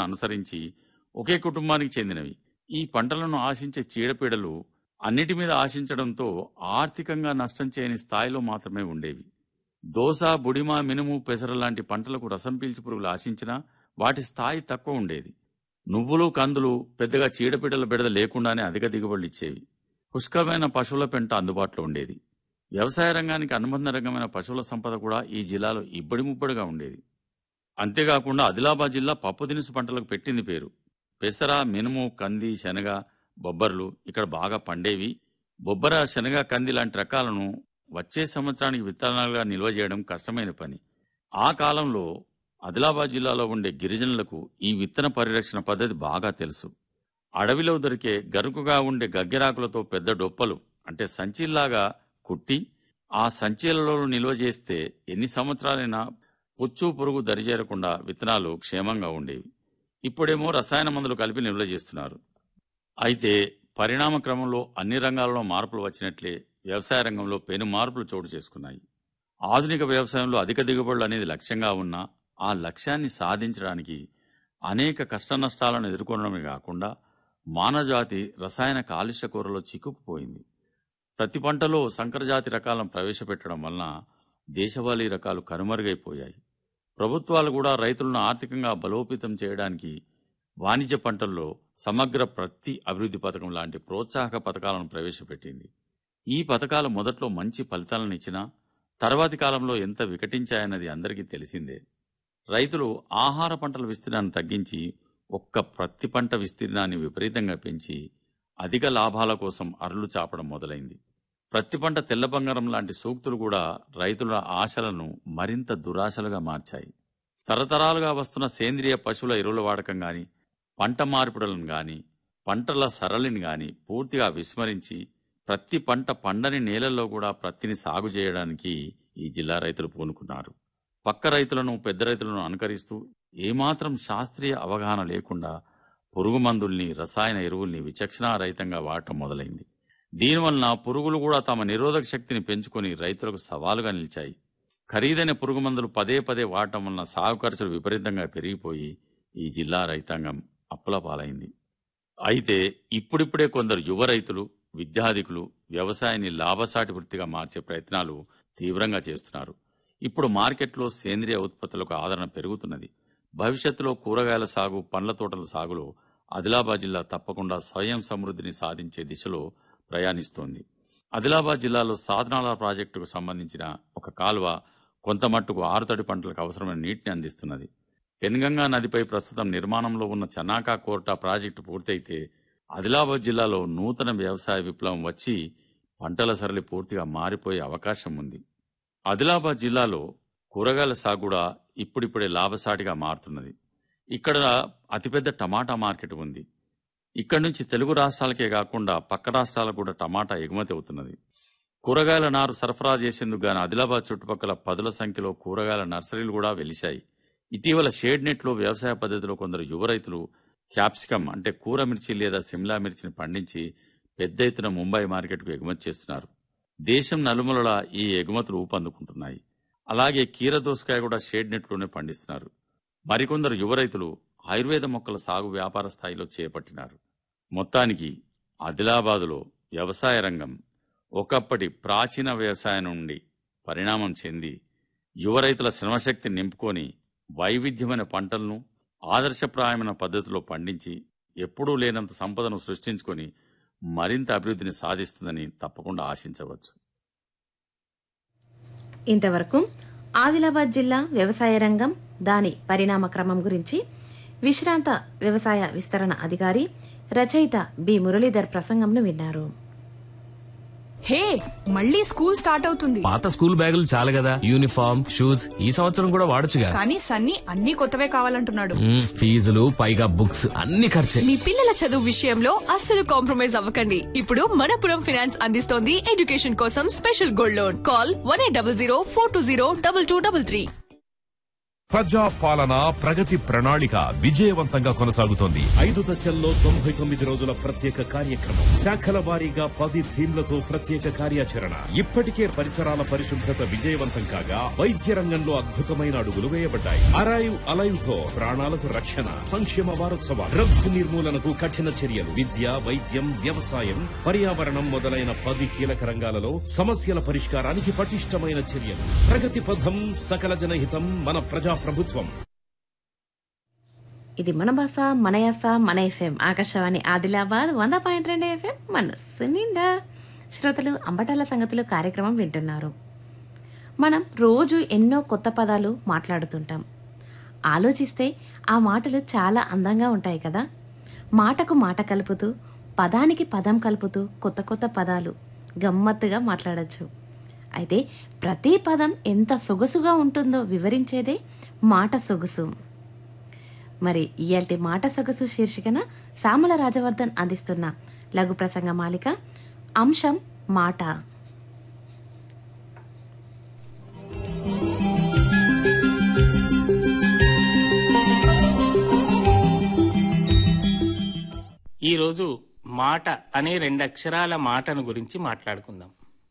సూత్రాలను అనుసరించి ఒకే కుటుంబానికి చెందినవి ఈ పంటలను ఆశించే చీడపీడలు అన్నిటి మీద ఆశించడంతో ఆర్థికంగా నష్టం చేయని స్థాయిలో మాత్రమే ఉండేవి దోస బుడిమ మినుము పెసర లాంటి పంటలకు రసం పీల్చి పురుగులు ఆశించినా వాటి స్థాయి తక్కువ ఉండేది నువ్వులు కందులు పెద్దగా చీడపీడల బెడద లేకుండానే అధిక దిగుబడులు ఇచ్చేవి పుష్కలమైన పశువుల పెంట అందుబాటులో ఉండేది వ్యవసాయ రంగానికి అనుబంధ రంగమైన పశువుల సంపద కూడా ఈ జిల్లాలో ఇబ్బడి ముబ్బడిగా ఉండేది అంతేకాకుండా ఆదిలాబాద్ జిల్లా పప్పు దినుసు పంటలకు పెట్టింది పేరు పెసర మినుము కంది శనగ బొబ్బర్లు ఇక్కడ బాగా పండేవి బొబ్బర శనగ కంది లాంటి రకాలను వచ్చే సంవత్సరానికి విత్తనాలుగా నిల్వ చేయడం కష్టమైన పని ఆ కాలంలో ఆదిలాబాద్ జిల్లాలో ఉండే గిరిజనులకు ఈ విత్తన పరిరక్షణ పద్ధతి బాగా తెలుసు అడవిలో దొరికే గరుకుగా ఉండే గగ్గెరాకులతో పెద్ద డొప్పలు అంటే సంచిల్లాగా కుట్టి ఆ సంచీలలో నిల్వ చేస్తే ఎన్ని సంవత్సరాలైనా పుచ్చు పురుగు దరిచేరకుండా విత్తనాలు క్షేమంగా ఉండేవి ఇప్పుడేమో రసాయన మందులు కలిపి నిల్వ చేస్తున్నారు అయితే పరిణామ క్రమంలో అన్ని రంగాలలో మార్పులు వచ్చినట్లే వ్యవసాయ రంగంలో పెను మార్పులు చోటు చేసుకున్నాయి ఆధునిక వ్యవసాయంలో అధిక దిగుబడులు అనేది లక్ష్యంగా ఉన్నా ఆ లక్ష్యాన్ని సాధించడానికి అనేక కష్ట నష్టాలను ఎదుర్కొనడమే కాకుండా మానవజాతి రసాయన కాలుష్య కూరలో చిక్కుకుపోయింది ప్రతి పంటలో సంకరజాతి రకాలను ప్రవేశపెట్టడం వలన దేశవాళీ రకాలు కనుమరుగైపోయాయి ప్రభుత్వాలు కూడా రైతులను ఆర్థికంగా బలోపేతం చేయడానికి వాణిజ్య పంటల్లో సమగ్ర ప్రతి అభివృద్ధి పథకం లాంటి ప్రోత్సాహక పథకాలను ప్రవేశపెట్టింది ఈ పథకాలు మొదట్లో మంచి ఫలితాలను ఇచ్చినా తర్వాతి కాలంలో ఎంత వికటించాయన్నది అందరికీ తెలిసిందే రైతులు ఆహార పంటల విస్తీర్ణాన్ని తగ్గించి ఒక్క ప్రతి పంట విస్తీర్ణాన్ని విపరీతంగా పెంచి అధిక లాభాల కోసం అరులు చాపడం మొదలైంది ప్రతి పంట తెల్ల బంగారం లాంటి సూక్తులు కూడా రైతుల ఆశలను మరింత దురాశలుగా మార్చాయి తరతరాలుగా వస్తున్న సేంద్రియ పశువుల ఎరువుల వాడకం గాని పంట మార్పిడులను గాని పంటల సరళిని గాని పూర్తిగా విస్మరించి ప్రతి పంట పండని నేలల్లో కూడా ప్రత్తిని సాగు చేయడానికి ఈ జిల్లా రైతులు పూనుకున్నారు పక్క రైతులను పెద్ద రైతులను అనుకరిస్తూ ఏమాత్రం శాస్త్రీయ అవగాహన లేకుండా పురుగు మందుల్ని రసాయన ఎరువుల్ని విచక్షణారహితంగా వాడటం మొదలైంది దీనివలన పురుగులు కూడా తమ నిరోధక శక్తిని పెంచుకొని రైతులకు సవాలుగా నిలిచాయి ఖరీదైన పురుగు మందులు పదే పదే వాడటం వలన సాగు ఖర్చులు విపరీతంగా పెరిగిపోయి ఈ జిల్లా రైతాంగం అప్పుల పాలైంది అయితే ఇప్పుడిప్పుడే కొందరు యువ రైతులు విద్యాధికులు వ్యవసాయాన్ని లాభసాటి వృత్తిగా మార్చే ప్రయత్నాలు తీవ్రంగా చేస్తున్నారు ఇప్పుడు మార్కెట్లో సేంద్రియ ఉత్పత్తులకు ఆదరణ పెరుగుతున్నది భవిష్యత్తులో కూరగాయల సాగు పండ్ల తోటల సాగులో ఆదిలాబాద్ జిల్లా తప్పకుండా స్వయం సమృద్ధిని సాధించే దిశలో ప్రయాణిస్తోంది ఆదిలాబాద్ జిల్లాలో సాధనాల ప్రాజెక్టుకు సంబంధించిన ఒక కాలువ కొంత మట్టుకు ఆరుతడి పంటలకు అవసరమైన నీటిని అందిస్తున్నది పెన్గంగా నదిపై ప్రస్తుతం నిర్మాణంలో ఉన్న చనాకా కోర్టా ప్రాజెక్టు పూర్తయితే ఆదిలాబాద్ జిల్లాలో నూతన వ్యవసాయ విప్లవం వచ్చి పంటల సరళి పూర్తిగా మారిపోయే అవకాశం ఉంది ఆదిలాబాద్ జిల్లాలో కూరగాయల సాగు కూడా ఇప్పుడిప్పుడే లాభసాటిగా మారుతున్నది ఇక్కడ అతిపెద్ద టమాటా మార్కెట్ ఉంది ఇక్కడి నుంచి తెలుగు రాష్ట్రాలకే కాకుండా పక్క రాష్ట్రాలకు కూడా టమాటా ఎగుమతి అవుతున్నది కూరగాయల నారు సరఫరా చేసేందుకు గాను ఆదిలాబాద్ చుట్టుపక్కల పదుల సంఖ్యలో కూరగాయల నర్సరీలు కూడా వెలిశాయి ఇటీవల షేడ్ నెట్లో వ్యవసాయ పద్ధతిలో కొందరు యువ రైతులు క్యాప్సికం అంటే కూర మిర్చి లేదా సిమ్లా మిర్చిని పండించి పెద్ద ఎత్తున ముంబై మార్కెట్కు ఎగుమతి చేస్తున్నారు దేశం నలుమూలలా ఈ ఎగుమతులు ఊపందుకుంటున్నాయి అలాగే కీర దోసకాయ కూడా షేడ్ నెట్లోనే పండిస్తున్నారు మరికొందరు యువ రైతులు ఆయుర్వేద మొక్కల సాగు వ్యాపార స్థాయిలో చేపట్టినారు మొత్తానికి ఆదిలాబాదులో వ్యవసాయ రంగం ఒకప్పటి ప్రాచీన వ్యవసాయం నుండి పరిణామం చెంది యువ రైతుల శ్రమశక్తిని నింపుకొని వైవిధ్యమైన పంటలను ఆదర్శప్రాయమైన పద్ధతిలో పండించి ఎప్పుడూ లేనంత సంపదను సృష్టించుకొని మరింత అభివృద్ధిని సాధిస్తుందని తప్పకుండా ఆశించవచ్చు ఇంతవరకు ఆదిలాబాద్ జిల్లా వ్యవసాయ రంగం దాని పరిణామ క్రమం గురించి విశ్రాంత వ్యవసాయ విస్తరణ అధికారి రచయిత బి మురళీధర్ ప్రసంగంను విన్నారు హే మళ్ళీ స్కూల్ స్టార్ట్ అవుతుంది పాత స్కూల్ బ్యాగులు చాలు కదా యూనిఫామ్ షూస్ ఈ సంవత్సరం కూడా వాడొచ్చుగా కానీ సన్నీ అన్ని కొత్తవే కావాలంటున్నాడు మ్మ్, ఫీజులు పైగా బుక్స్ అన్ని ఖర్చే మీ పిల్లల చదువు విషయంలో అస్సలు కాంప్రమైజ్ అవ్వకండి ఇప్పుడు మనపురం ఫినాన్స్ అందిస్తోంది ఎడ్యుకేషన్ కోసం special gold loan call one eight double zero four two zero double two double three ప్రజా పాలన ప్రగతి ప్రణాళిక విజయవంతంగా కొనసాగుతోంది ఐదు దశల్లో తొంభై తొమ్మిది రోజుల ప్రత్యేక కార్యక్రమం శాఖల వారీగా పది థీమ్లతో ప్రత్యేక కార్యాచరణ ఇప్పటికే పరిసరాల పరిశుభ్రత విజయవంతం కాగా వైద్య రంగంలో అద్భుతమైన అడుగులు వేయబడ్డాయి అరైవ్ అలైవ్ తో ప్రాణాలకు రక్షణ సంక్షేమ వారోత్సవాలు డ్రగ్స్ నిర్మూలనకు కఠిన చర్యలు విద్య వైద్యం వ్యవసాయం పర్యావరణం మొదలైన పది కీలక రంగాలలో సమస్యల పరిష్కారానికి పటిష్టమైన చర్యలు ప్రగతి పథం సకల జనహితం మన ప్రజా ప్రభుత్వం ఇది మన భాష మన యాస మన ఎఫ్ఎం ఆకాశవాణి ఆదిలాబాద్ వంద పాయింట్ రెండు ఎఫ్ఎం మనస్సు నిండా శ్రోతలు అంబటాల సంగతులు కార్యక్రమం వింటున్నారు మనం రోజు ఎన్నో కొత్త పదాలు మాట్లాడుతుంటాం ఆలోచిస్తే ఆ మాటలు చాలా అందంగా ఉంటాయి కదా మాటకు మాట కలుపుతూ పదానికి పదం కలుపుతూ కొత్త కొత్త పదాలు గమ్మత్తుగా మాట్లాడచ్చు అయితే ప్రతి పదం ఎంత సొగసుగా ఉంటుందో వివరించేదే మాట సొగసు మరి ఇయాల్టి మాట సొగసు శీర్షికన సామల రాజవర్ధన్ అందిస్తున్న లఘు ప్రసంగ మాలిక అంశం మాట ఈరోజు మాట అనే రెండు అక్షరాల మాటను గురించి మాట్లాడుకుందాం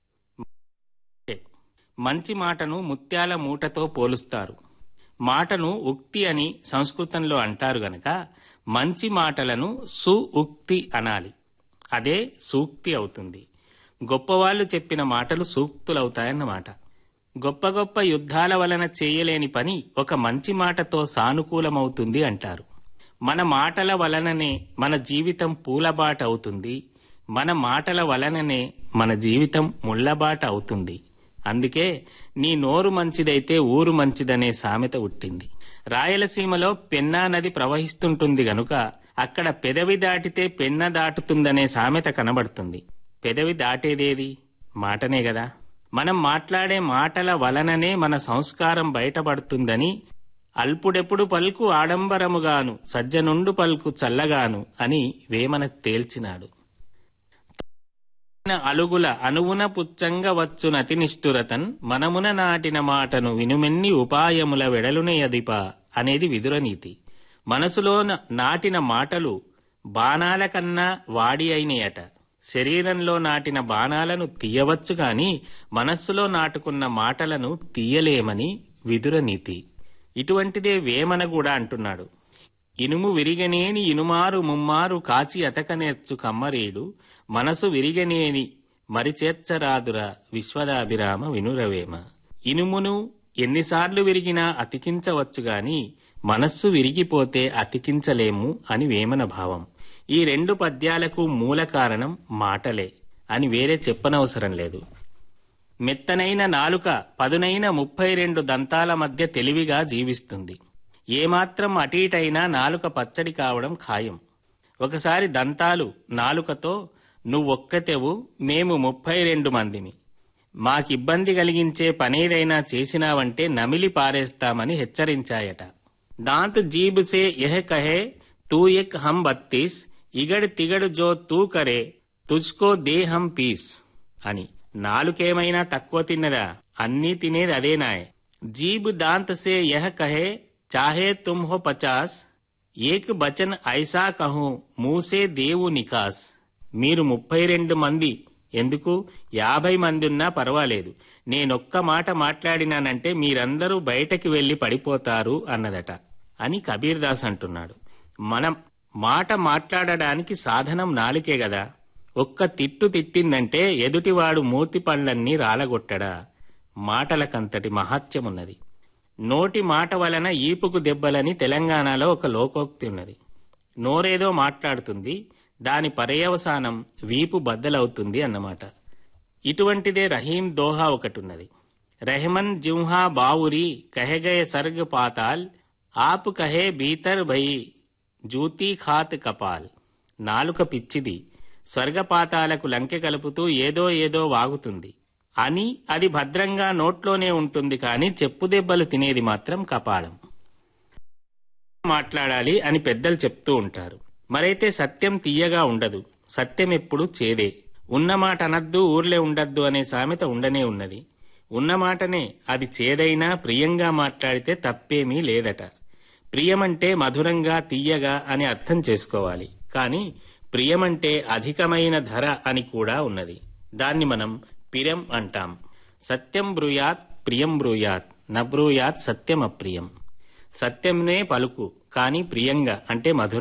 మంచి మాటను ముత్యాల మూటతో పోలుస్తారు మాటను ఉక్తి అని సంస్కృతంలో అంటారు గనక మంచి మాటలను సు ఉక్తి అనాలి అదే సూక్తి అవుతుంది గొప్పవాళ్ళు చెప్పిన మాటలు సూక్తులవుతాయన్నమాట గొప్ప గొప్ప యుద్ధాల వలన చేయలేని పని ఒక మంచి మాటతో సానుకూలమవుతుంది అంటారు మన మాటల వలననే మన జీవితం పూలబాట అవుతుంది మన మాటల వలననే మన జీవితం ముళ్ళబాట అవుతుంది అందుకే నీ నోరు మంచిదైతే ఊరు మంచిదనే సామెత ఉట్టింది రాయలసీమలో పెన్నా నది ప్రవహిస్తుంటుంది గనుక అక్కడ పెదవి దాటితే పెన్న దాటుతుందనే సామెత కనబడుతుంది పెదవి దాటేదేది మాటనే గదా మనం మాట్లాడే మాటల వలననే మన సంస్కారం బయటపడుతుందని అల్పుడెప్పుడు పలుకు ఆడంబరముగాను సజ్జనుండు పలుకు చల్లగాను అని వేమన తేల్చినాడు అలుగుల అనువున పుచ్చంగ వచ్చునతి నిష్ఠురతన్ మనమున నాటిన మాటను వినుమెన్ని ఉపాయముల వెడలునయదిప అనేది విదురనీతి మనసులో న- నాటిన మాటలు బాణాల కన్నా వాడి అయినయట శరీరంలో నాటిన బాణాలను తీయవచ్చు గాని మనస్సులో నాటుకున్న మాటలను తీయలేమని విదురనీతి ఇటువంటిదే వేమన కూడా అంటున్నాడు ఇనుము విరిగనేని ఇనుమారు ముమ్మారు కాచి అతకనేర్చు కమ్మరేడు మనసు విరిగనేని మరిచేర్చరాదురా విశ్వదాభిరామ వినురవేమ ఇనుమును ఎన్నిసార్లు విరిగినా అతికించవచ్చు గాని మనస్సు విరిగిపోతే అతికించలేము అని వేమన భావం ఈ రెండు పద్యాలకు మూల కారణం మాటలే అని వేరే చెప్పనవసరం లేదు మెత్తనైన నాలుక పదునైన ముప్పై రెండు దంతాల మధ్య తెలివిగా జీవిస్తుంది ఏమాత్రం అటీటైనా నాలుక పచ్చడి కావడం ఖాయం ఒకసారి దంతాలు నాలుకతో నువ్వొక్కతెవు మేము ముప్పై రెండు మందిమి మాకిబ్బంది కలిగించే పనేదైనా చేసినావంటే నమిలి పారేస్తామని హెచ్చరించాయట దాంత్ జీబ్ సే యహ కహే తూ ఎక్ హం బత్తీస్ ఇగడ్ తిగడ్ జో తూ కరే తుజ్కో దే హం పీస్ అని నాలుకేమైనా తక్కువ తిన్నదా అన్నీ తినేది అదేనాయ్ జీబ్ దాంత్ సే యహ కహే చాహే తుమ్ హో పచాస్ ఏక్ బచన్ ఐసా కహూ మూసే దేవు నికాస్ మీరు ముప్పై రెండు మంది ఎందుకు యాభై మంది ఉన్నా పర్వాలేదు నేనొక్క మాట మాట్లాడినానంటే మీరందరూ బయటకి వెళ్లి పడిపోతారు అన్నదట అని కబీర్ దాస్ అంటున్నాడు మనం మాట మాట్లాడడానికి సాధనం నాలుకే గదా ఒక్క తిట్టు తిట్టిందంటే ఎదుటివాడు మూతి పళ్ళన్నీ రాలగొట్టడా మాటలకంతటి మహత్యమున్నది నోటి మాట వలన ఈపుకు దెబ్బలని తెలంగాణలో ఒక లోకోక్తి ఉన్నది నోరేదో మాట్లాడుతుంది దాని పర్యవసానం వీపు బద్దలవుతుంది అన్నమాట ఇటువంటిదే రహీం దోహా ఒకటున్నది రెహమన్ జింహా బావురి కహెగయ సర్గ్ పాతాల్ ఆప్ కహే భీతర్ భయి జూతీ ఖాత్ కపాల్ నాలుక పిచ్చిది స్వర్గపాతాలకు లంకె కలుపుతూ ఏదో ఏదో వాగుతుంది అని అది భద్రంగా నోట్లోనే ఉంటుంది కానీ చెప్పుదెబ్బలు తినేది మాత్రం కపాలం మాట్లాడాలి అని పెద్దలు చెప్తూ ఉంటారు మరైతే సత్యం తీయగా ఉండదు సత్యం ఎప్పుడు చేదే ఉన్న మాట అనద్దు ఊర్లే ఉండద్దు అనే సామెత ఉండనే ఉన్నది ఉన్న మాటనే అది చేదైనా ప్రియంగా మాట్లాడితే తప్పేమీ లేదట ప్రియమంటే మధురంగా తీయగా అని అర్థం చేసుకోవాలి కానీ ప్రియమంటే అధికమైన ధర అని కూడా ఉన్నది దాన్ని మనం పిరం అంటాం సత్యం బ్రూయాత్ ప్రియం బ్రూయాత్ నబ్రూయాత్ సత్యం అప్రియం సత్యంనే పలుకు కానీ ప్రియంగా అంటే మధుర